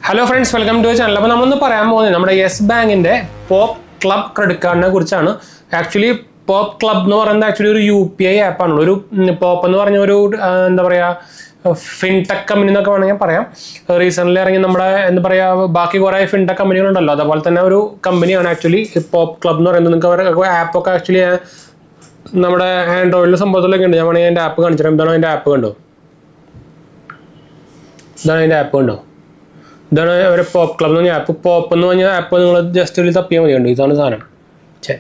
hello friends welcome to channel അപ്പോൾ നമ്മളൊന്ന് പറയാൻ പോകുന്നത് നമ്മുടെ യെസ് ബാങ്കിൻ്റെ പോപ്പ് ക്ലബ് ക്രെഡിറ്റ് കാർഡിനെ കുറിച്ചാണ് ആക്ച്വലി പോപ്പ് ക്ലബ് എന്ന് പറയുന്നത് ആക്ച്വലി ഒരു യു പി ഐ ആപ്പാണ് ഒരു പോപ്പ് എന്ന് പറഞ്ഞ ഒരു ആ, എന്താ പറയുക ഫിൻടെക് കമ്പനി എന്നൊക്കെ വേണമെങ്കിൽ പറയാം റീസെൻ്റ്ലി ഇറങ്ങി നമ്മുടെ എന്താ പറയുക ബാക്കി കുറേ ഫിൻടെക് കമ്പനികളുണ്ടല്ലോ അതേപോലെ തന്നെ ഒരു കമ്പനിയാണ് ആക്ച്വലി പോപ്പ് ക്ലബ് എന്ന് പറയുന്നത് നിങ്ങൾക്ക് അവരുടെ ആപ്പൊക്കെ ആക്ച്വലി നമ്മുടെ ആൻഡ്രോയിഡിൽ സംഭവത്തിലൊക്കെ ഉണ്ട് ഞാൻ വേണമെങ്കിൽ അതിൻ്റെ ആപ്പ് കാണിച്ചു തരാം എന്താണ് അതിൻ്റെ ആപ്പ് കണ്ടോ ഇതാണ് അതിൻ്റെ ആപ്പ് കണ്ടോ ഇതാണ് ഒരു പോപ്പ് ക്ലബ് എന്ന് പറഞ്ഞ ആപ്പ് പോപ്പ് എന്ന് പറഞ്ഞ ആപ്പ് നിങ്ങൾ ജസ്റ്റ് ഒരു തപ്പിയാൽ മതി കണ്ടോ ഇതാണ് സാധനം ചേ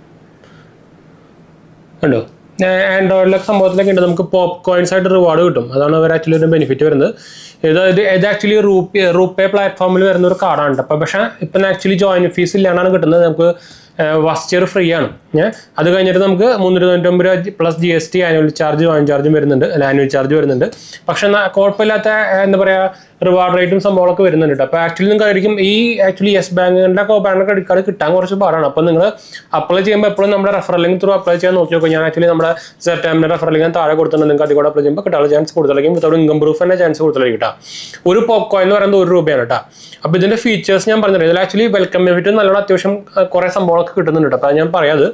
കണ്ടോ ആൻഡ്രോയിഡിലൊക്കെ സംഭവത്തിലൊക്കെ ഉണ്ട് നമുക്ക് പോപ്പ് കോയിൻസ് ആയിട്ട് റിവാർഡ് കിട്ടും അതാണ് അവർ ആക്ച്വലി ഒരു ബെനിഫിറ്റ് വരുന്നത് ഇത് ഇത് ഇത് ആക്ച്വലി റൂപ്പേ റൂപ്പേ പ്ലാറ്റ്ഫോമിൽ വരുന്ന ഒരു കാർഡാണ് അപ്പോൾ പക്ഷേ ഇപ്പം ആക്ച്വലി ജോയിൻ ഫീസ് ഇല്ലാണ്ടാണ് കിട്ടുന്നത് നമുക്ക് ഫസ്റ്റ് ഇയർ ഫ്രീ ആണ് ഏ അത് കഴിഞ്ഞിട്ട് നമുക്ക് മുന്നൂറ്റി തൊണ്ണൂറ്റൊമ്പത് രൂപ plus G S T annual charge join ചാർജും വരുന്നുണ്ട് അല്ല ആനുവൽ ചാർജ് വരുന്നുണ്ട് പക്ഷെ എന്നാ കുഴപ്പമില്ലാത്ത ഏ, എന്താ പറയുക റിവാർഡ് റേറ്റും സംഭവങ്ങളൊക്കെ വരുന്നുണ്ട് കേട്ടോ അപ്പോൾ ആക്ച്വലി നിങ്ങൾക്ക് ആയിരിക്കും ഈ ആക്ച്വലി യെസ് ബാങ്കിൻ്റെ കോ ബാങ്കിൻ്റെ ക്രെഡിറ്റ് കാർഡ് കിട്ടാൻ കുറച്ച് പാടാണ് അപ്പോൾ നിങ്ങൾ അപ്ലൈ ചെയ്യുമ്പോൾ എപ്പോഴും നമ്മുടെ റെഫറൽ ലിങ്ക് ത്രൂ അപ്ലൈ ചെയ്യാൻ നോക്കി നോക്കുക ഞാൻ ആക്ച്വലി നമ്മുടെ സെപ്റ്റംബറിൻ്റെ റെഫറൽ ലിങ്ക് താഴെ കൊടുത്തിട്ടുണ്ട് നിങ്ങൾക്ക് അതിൽ കൂടെ അപ്ലൈ ചെയ്യുമ്പോൾ കിട്ടാനുള്ള ചാൻസ് കൂടുതലായിരിക്കും വിത്തൗട്ട് ഇൻകം പ്രൂഫ് തന്നെ ചാൻസ് കൂടുതലായിരിക്കും കേട്ടോ ഒരു പോപ്കോയിൻ എന്ന് പറയുന്നത് ഒരു രൂപയാണ് കേട്ടോ അപ്പോൾ ഇതിൻ്റെ ഫീച്ചേഴ്സ് ഞാൻ പറഞ്ഞത് ഇതിൽ ആക്ച്വലി വെൽക്കം ബെനിഫിറ്റ് നല്ലോണം അത്യാവശ്യം അഹ്, കുറേ സംഭവങ്ങളൊക്കെ കിട്ടുന്നുണ്ട് കേട്ടോ അപ്പോൾ അത് ഞാൻ പറയാത്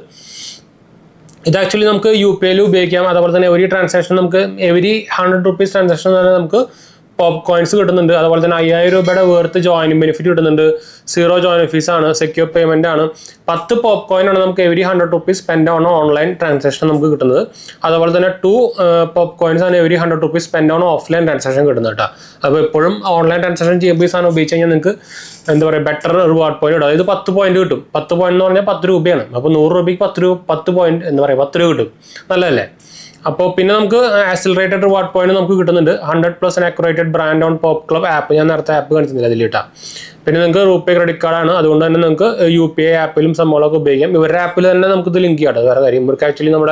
ഇത് ആക്ച്വലി നമുക്ക് യു പി ഐയിൽ ഉപയോഗിക്കാം അതുപോലെ തന്നെ എവരി ട്രാൻസാക്ഷൻ നമുക്ക് എവരി ഹൺഡ്രഡ് റുപ്പീസ് ട്രാൻസാക്ഷൻ തന്നെ നമുക്ക് പോപ്പ് കോയിൻസ് കിട്ടുന്നുണ്ട് അതുപോലെ തന്നെ അയ്യായിരം രൂപയുടെ വേർത്ത് ജോയിനിങ് ബെനിഫിറ്റ് കിട്ടുന്നുണ്ട് സീറോ ജോയിൻ ഫീസ് ആണ് സെക്യൂർ പേയ്മെന്റ് ആണ് പത്ത് പോപ്പ് കോയിൻ ആണ് നമുക്ക് every hundred rupees spend on online transaction നമുക്ക് കിട്ടുന്നത് അതുപോലെ തന്നെ ടു പോപ്പ് കോയിൻസ് ആണ് every hundred rupees spend on offline transaction കിട്ടുന്നത് കേട്ടോ അപ്പോൾ എപ്പോഴും ഓൺലൈൻ ട്രാൻസാക്ഷൻ ചെയ്യുമ്പോൾ ഈ സാധനം ഉപയോഗിച്ച് കഴിഞ്ഞാൽ നിങ്ങൾക്ക് എന്താ പറയുക ബെറ്റർ റിവാർഡ് പോയിന്റ് കിട്ടും അതായത് പത്ത് പോയിന്റ് കിട്ടും പത്ത് പോയിന്റ് എന്ന് പറഞ്ഞാൽ പത്ത് രൂപയാണ് അപ്പോൾ നൂറ് രൂപയ്ക്ക് പത്ത് രൂപ പത്ത് പോയിന്റ് എന്താ പറയുക പത്ത് രൂപ കിട്ടും നല്ലതല്ലേ അപ്പോൾ പിന്നെ നമുക്ക് ആക്സിലറേറ്റഡ് റിവാർഡ് പോയിന്റ് നമുക്ക് കിട്ടുന്നുണ്ട് hundred plus accurated brand on pop club app ഞാൻ നേരത്തെ ആപ്പ് കാണിച്ചില്ല അതിൽ കിട്ടാം പിന്നെ നിങ്ങൾക്ക് റൂപേ ക്രെഡിറ്റ് കാർഡാണ് അതുകൊണ്ട് തന്നെ നിങ്ങൾക്ക് യു പി ഐ ആപ്പിലും സംഭവങ്ങളൊക്കെ ഉപയോഗിക്കാം ഇവരുടെ ആപ്പിൽ തന്നെ നമുക്ക് ഇത് ലിങ്ക് ചെയ്യാം കേട്ടോ വേറെ കാര്യം ഇവർക്ക് ആക്ച്വലി നമ്മുടെ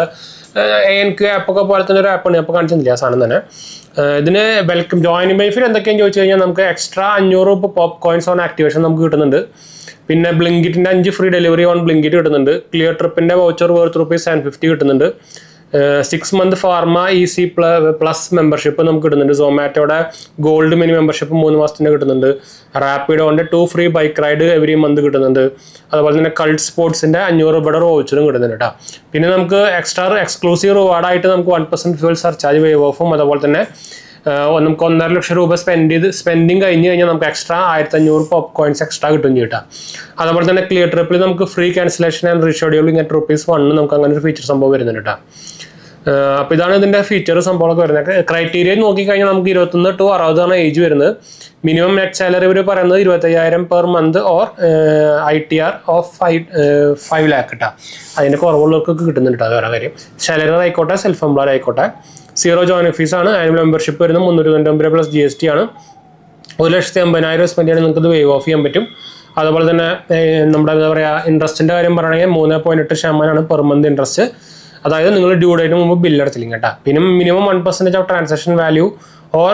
എ എൻ ക്യു ആപ്പൊക്കെ പോലെ തന്നെ ഒരു ആപ്പാണ് അപ്പോൾ കാണിച്ചില്ല ആ സാധനം തന്നെ ഏഹ് ഇതിന് വെൽക്കം ജോയിനിങ് ബെനിഫിറ്റ് എന്തൊക്കെയാണെന്ന് ചോദിച്ചു കഴിഞ്ഞാൽ നമുക്ക് എക്സ്ട്രാ അഞ്ഞൂറ് പോപ്പ് കോയിൻസ് ഓൺ ആക്ടിവേഷൻ നമുക്ക് കിട്ടുന്നുണ്ട് പിന്നെ ബ്ലിങ്കിറ്റിൻ്റെ അഞ്ച് ഫ്രീ ഡെലിവറി ഓൺ ബ്ലിങ്കിറ്റ് കിട്ടുന്നുണ്ട് ക്ലിയർ ട്രിപ്പിൻ്റെ voucher worth rupees seven fifty കിട്ടുന്നുണ്ട് six month pharma E C plus membership നമുക്ക് കിട്ടുന്നുണ്ട് സൊമാറ്റോയുടെ ഗോൾഡ് മിനി മെമ്പർഷിപ്പ് മൂന്ന് മാസത്തിന് കിട്ടുന്നുണ്ട് റാപ്പിഡോൻ്റെ two free bike ride every month കിട്ടുന്നുണ്ട് അതുപോലെ തന്നെ കൾട്ട് സ്പോർട്സിൻ്റെ അഞ്ഞൂറ് രൂപയുടെ വൗച്ചറും കിട്ടുന്നുണ്ട് കേട്ടോ പിന്നെ നമുക്ക് എക്സ്ട്രാ എക്സ്ക്ലൂസീവ് റിവാർഡായിട്ട് നമുക്ക് one percent fuel surcharge waive ഓഫും അതുപോലെ തന്നെ ആഹ് നമുക്ക് ഒന്നര ലക്ഷം രൂപ സ്പെൻഡ് ചെയ്ത് സ്പെൻഡിങ് കഴിഞ്ഞ് കഴിഞ്ഞാൽ നമുക്ക് എക്സ്ട്രാ ആയിരത്തി അഞ്ഞൂറ് പോപ്പ് കോയിൻസ് എക്സ്ട്രാ കിട്ടും ചെയ്യട്ടാ അതുപോലെ തന്നെ ക്ലിയർ ട്രിപ്പിൽ നമുക്ക് free cancellation and rescheduling at rupees one നമുക്ക് അങ്ങനെ ഒരു ഫീച്ചർ സംഭവം വരുന്നുണ്ട് കേട്ടോ അപ്പോൾ ഇതാണ് ഇതിൻ്റെ ഫീച്ചർ സംഭവമൊക്കെ വരുന്നത് ക്രൈറ്റീരിയ നോക്കിക്കഴിഞ്ഞാൽ നമുക്ക് ഇരുപത്തൊന്ന് ടു അറുപതാണ് ഏജ് വരുന്നത് മിനിമം നെറ്റ് സാലറി ഇവർ പറയുന്നത് ഇരുപത്തയ്യായിരം per month or I T R of five five lakh കേട്ടോ അതിൻ്റെ കുറവുള്ളവർക്കൊക്കെ കിട്ടുന്നുണ്ട് കേട്ടോ അത് വേറെ കാര്യം സാലറി ആയിക്കോട്ടെ സെൽഫ് എംപ്ലോയർ ആയിക്കോട്ടെ സീറോ ജോയിൻ ഫീസ് ആണ് ആനുവൽ മെമ്പർഷിപ്പ് വരുന്നത് മുന്നൂറ്റി തൊണ്ണൂറ്റൊമ്പത് പ്ലസ് ജി എസ് ടി ആണ് ഒരു ലക്ഷത്തി അമ്പതിനായിരം സ്പെൻഡ് ചെയ്യണമെങ്കിൽ നിങ്ങൾക്ക് ഇത് വേവ് ഓഫ് ചെയ്യാൻ പറ്റും അതുപോലെ തന്നെ ഏഹ്, നമ്മുടെ എന്താ പറയുക ഇൻട്രസ്റ്റിൻ്റെ കാര്യം പറയുകയാണെങ്കിൽ മൂന്ന് പോയിന്റ് എട്ട് ശതമാനമാണ് പെർ മന്ത് ഇൻട്രസ്റ്റ് അതായത് നിങ്ങൾ ഡ്യൂ ഡേറ്റിന് മുമ്പ് ബില്ല് അടച്ചില്ലെങ്കിൽ കേട്ടോ പിന്നെ minimum one percentage of transaction value or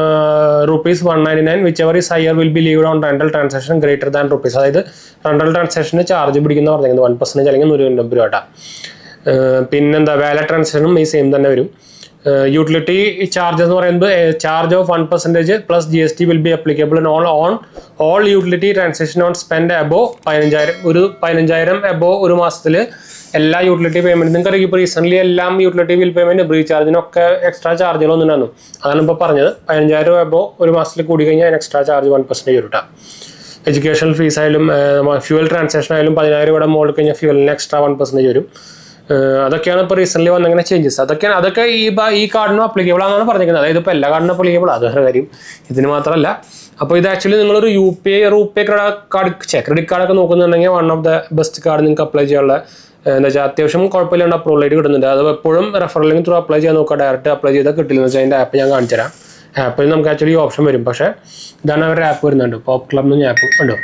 rupees one ninety nine whichever is higher will be levied on rental transaction greater than rupees അതായത് റെൻറ്റൽ ട്രാൻസാക്ഷന് ചാർജ് പിടിക്കുന്ന പറഞ്ഞിരിക്കുന്നത് വൺ പെർസെൻറ്റേജ് അല്ലെങ്കിൽ നൂറ്റി തൊണ്ണൂറ് രൂപ കേട്ടോ ഏഹ്, പിന്നെന്താ വാലറ്റ് ട്രാൻസാക്ഷനും ഈ സെയിം തന്നെ വരും യൂട്ടിലിറ്റി ചാർജ് എന്ന് പറയുന്നത് charge of one percentage plus G S T will be applicable in all on all utility transaction on spend above പതിനഞ്ചായിരം ഒരു പതിനഞ്ചായിരം അബോ ഒരു മാസത്തിൽ എല്ലാ യൂട്ടിലിറ്റി പേയ്മെന്റ് നിങ്ങൾക്ക് അറിയാം ഇപ്പോൾ റീസെന്റ് എല്ലാം യൂട്ടിലിറ്റി ബിൽ പേയ്മെന്റ് റീചാർജിനൊക്കെ എക്സ്ട്രാ ചാർജുകളൊന്നും ഉണ്ടായിരുന്നു അതാണ് ഇപ്പോൾ പറഞ്ഞത് പതിനഞ്ചായിരം രൂപ അബോ ഒരു മാസത്തിൽ കൂടി കഴിഞ്ഞാൽ അതിന് എക്സ്ട്രാ ചാർജ് വൺ പെർസെൻറ്റേജ് വരും കേട്ടോ എഡ്യൂക്കേഷൻ ഫീസ് ആയാലും ഫ്യൂവൽ ട്രാൻസാക്ഷൻ ആയാലും പതിനായിരം രൂപയുടെ മുകളിൽ കഴിഞ്ഞാൽ ഫ്യൂവലിന് എക്സ്ട്രാ വൺ പെർസെൻറ്റേജ് വരും ഏഹ് അതൊക്കെയാണ് ഇപ്പോൾ റീസെന്റ് വന്നിങ്ങനെ ചേഞ്ചസ് അതൊക്കെയാണ് അതൊക്കെ ഈ ബ- ഈ കാർഡിനും അപ്ലിക്കബിൾ ആണെന്നാണ് പറഞ്ഞിരിക്കുന്നത് അതായത് ഇപ്പോൾ എല്ലാ കാർഡിനും അപ്ലിക്കബിൾ അത് വേറെ കാര്യം ഇതിന് മാത്രമല്ല അപ്പോൾ ഇത് ആക്ച്വലി നിങ്ങളൊരു U P I RuPay card credit കാർഡൊക്കെ നോക്കുന്നുണ്ടെങ്കിൽ one of the best card നിങ്ങൾക്ക് അപ്ലൈ ചെയ്യാനുള്ള ഏഹ് എന്താ വെച്ചാൽ അത്യാവശ്യം കുഴപ്പമില്ലാണ്ട് അപ്രൂവൽ ആയിട്ട് കിട്ടുന്നുണ്ട് അത് എപ്പോഴും റെഫറലിംഗ് ത്രൂ അപ്ലൈ ചെയ്യാൻ നോക്കുക ഡയറക്റ്റ് അപ്ലൈ ചെയ്താൽ കിട്ടില്ല എന്ന് വെച്ചാൽ അതിൻ്റെ ആപ്പ് ഞാൻ കാണിച്ചു തരാം ആപ്പിൽ നമുക്ക് ആക്ച്വലി ഓപ്ഷൻ വരും പക്ഷേ ഇതാണ് അവരുടെ ആപ്പ് വരുന്നുണ്ട് പോപ്പ് ക്ലബ് എന്ന് ആപ്പ് ഉണ്ടോ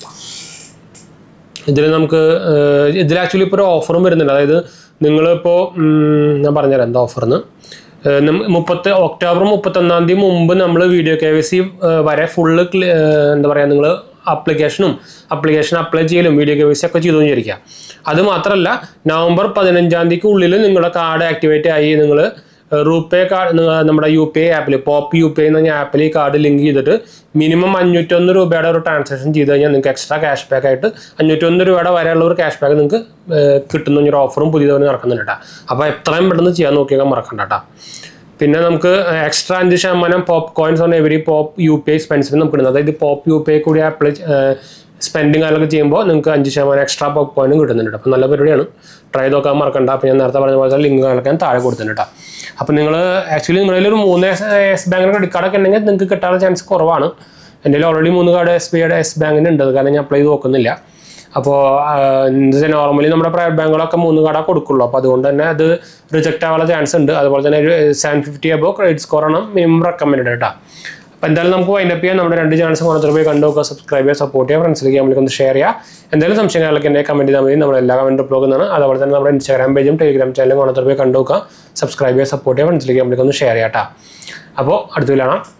ഇതിൽ നമുക്ക് ഏഹ്, ഇതിൽ ആക്ച്വലി ഇപ്പോൾ ഒരു ഓഫറും വരുന്നുണ്ട് അതായത് നിങ്ങളിപ്പോൾ ഞാൻ പറഞ്ഞുതരാം എന്താ ഓഫർന്ന് മുപ്പത്തി ഒക്ടോബർ മുപ്പത്തൊന്നാം തീയതി മുമ്പ് നമ്മൾ വീഡിയോ കെ വി സി വരെ ഫുള്ള് എന്താ പറയുക നിങ്ങൾ അപ്ലിക്കേഷനും അപ്ലിക്കേഷൻ അപ്ലൈ ചെയ്യലും വീഡിയോ കെ വി സി ഒക്കെ ചെയ്തു വിചാരിക്കുക അത് മാത്രമല്ല നവംബർ പതിനഞ്ചാം തീയതിക്ക് ഉള്ളിൽ നിങ്ങളുടെ കാർഡ് ആക്ടിവേറ്റ് ആയി നിങ്ങൾ റൂപേ കാർഡ് നമ്മുടെ യു പി ഐ ആപ്പിൽ പോപ്പ് യു പി ഐ എന്ന് പറഞ്ഞ ആപ്പിൽ ഈ കാർഡ് ലിങ്ക് ചെയ്തിട്ട് മിനിമം അഞ്ഞൂറ്റൊന്ന് രൂപയുടെ ഒരു ട്രാൻസാക്ഷൻ ചെയ്ത് കഴിഞ്ഞാൽ നിങ്ങൾക്ക് എക്സ്ട്രാ ക്യാഷ് ബാക്ക് ആയിട്ട് അഞ്ഞൂറ്റൊന്ന് രൂപയുടെ വരെയുള്ള ഒരു ക്യാഷ് ബാക്ക് നിങ്ങൾക്ക് കിട്ടുന്ന ഒരു ഓഫറും പുതിയതായി നടക്കുന്നുണ്ട് കേട്ടോ അപ്പോൾ എത്രയും പെട്ടെന്ന് ചെയ്യാൻ നോക്കിയാൽ മറക്കണ്ട കേട്ടോ പിന്നെ നമുക്ക് എക്സ്ട്രാ അഞ്ച് ശതമാനം pop coins on every pop U P I സ്പെൻസിന് നമുക്ക് ഇടുന്നത് അതായത് പോപ്പ് യു പി ഐ കൂടി അപ്ലൈ സ്പെൻഡിങ് കാര്യങ്ങളൊക്കെ ചെയ്യുമ്പോൾ നിങ്ങൾക്ക് അഞ്ച് ശതമാനം എക്സ്ട്രാ പോപ്പ് കോയിനും കിട്ടുന്നുണ്ട് അപ്പോൾ നല്ല പരിപാടിയാണ് ട്രൈ ചെയ്ത് നോക്കാൻ മറക്കണ്ട അപ്പോൾ ഞാൻ നേരത്തെ പറഞ്ഞ പോലെ ലിങ്ക് കാര്യങ്ങളൊക്കെ ഞാൻ താഴെ കൊടുത്തിട്ടുണ്ട് കേട്ടോ അപ്പോൾ നിങ്ങൾ ആക്ച്വലി നിങ്ങളിൽ ഒരു മൂന്ന് എസ് ബാങ്കിൻ്റെ ക്രെഡിറ്റ് കാർഡൊക്കെ ഉണ്ടെങ്കിൽ നിങ്ങൾക്ക് കിട്ടാനുള്ള ചാൻസ് കുറവാണ് എൻ്റെ കയ്യിൽ ഓൾറെഡി മൂന്ന് കാർഡ് എസ് ബി ഐയുടെ എസ് ബാങ്കിൻ്റെ ഉണ്ട് അത് കാരണം ഞാൻ അപ്ലൈ ചെയ്ത് നോക്കുന്നില്ല അപ്പോൾ എന്താ വെച്ചാൽ നോർമലി നമ്മുടെ പ്രൈവറ്റ് ബാങ്കുകളൊക്കെ മൂന്ന് കട കൊടുക്കുള്ളൂ അപ്പോൾ അതുകൊണ്ട് തന്നെ അത് റിജക്റ്റ് ആവാനുള്ള ചാൻസ് ഉണ്ട് അതുപോലെ തന്നെ ഒരു seven fifty above credit score ആണ് മിനിമം റെക്കമെൻഡ് കേട്ടോ അപ്പോൾ എന്തായാലും നമുക്ക് വൈൻഡപ്പ് ചെയ്യാം നമ്മുടെ രണ്ട് ചാനൽസ് ഓണത്തിൽ പോയി കണ്ടു നോക്കുക സബ്സ്ക്രൈബ് ചെയ്യുക സപ്പോർട്ട് ചെയ്യുക ഫ്രണ്ട്സിലേക്ക് നമ്മൾക്ക് ഒന്ന് ഷെയർ ചെയ്യുക എന്തെങ്കിലും സംശയങ്ങളൊക്കെ എന്നെ കമൻറ്റ് ചെയ്താൽ മതി നമ്മൾ എല്ലാ കമൻറ്റ് റിപ്ലൈ ചെയ്യുന്നതാണ് അതുപോലെ തന്നെ നമ്മുടെ ഇൻസ്റ്റാഗ്രാം പേജും ടെലിഗ്രാം ചാനലും ഓണത്തിൽ പോയി കണ്ടു നോക്കുക സബ്സ്ക്രൈബ് ചെയ്യുക സപ്പോർട്ട് ചെയ്യുക ഫ്രണ്ട്സിലേക്ക് നമ്മൾക്ക് ഒന്ന് ഷെയർ ചെയ്യാം കേട്ടോ അപ്പോൾ അടുത്ത് കാണാം